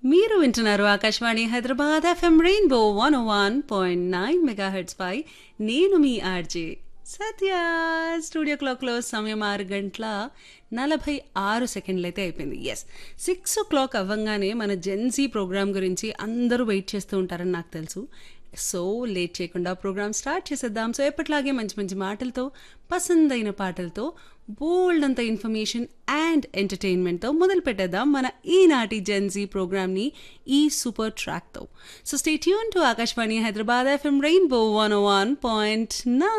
మీరు వింటున్నారు Akashvani Hyderabad FM rainbow one one point nine megahertz పై నేను మీ ఆర్జే సత్య స్టూడియో క్లాక్లో సమయం ఆరు గంటల నలభై ఆరు సెకండ్లు అయితే అయిపోయింది ఎస్ సిక్స్ ఓ క్లాక్ అవ్వగానే మన జెన్సీ ప్రోగ్రామ్ గురించి అందరూ వెయిట్ చేస్తూ ఉంటారని నాకు తెలుసు సో లేట్ చేయకుండా ప్రోగ్రామ్ స్టార్ట్ చేసేద్దాం సో ఎప్పటిలాగే మంచి మంచి మాటలతో పసందైన పాటలతో బోల్డ్ అంత ఇన్ఫర్మేషన్ అండ్ ఎంటర్టైన్మెంట్తో మొదలు పెట్టేద్దాం మన ఈనాటి జెన్జీ ప్రోగ్రామ్ని ఈ సూపర్ ట్రాక్తో so stay tune to Akashvani Hyderabad FM rainbow one one point నా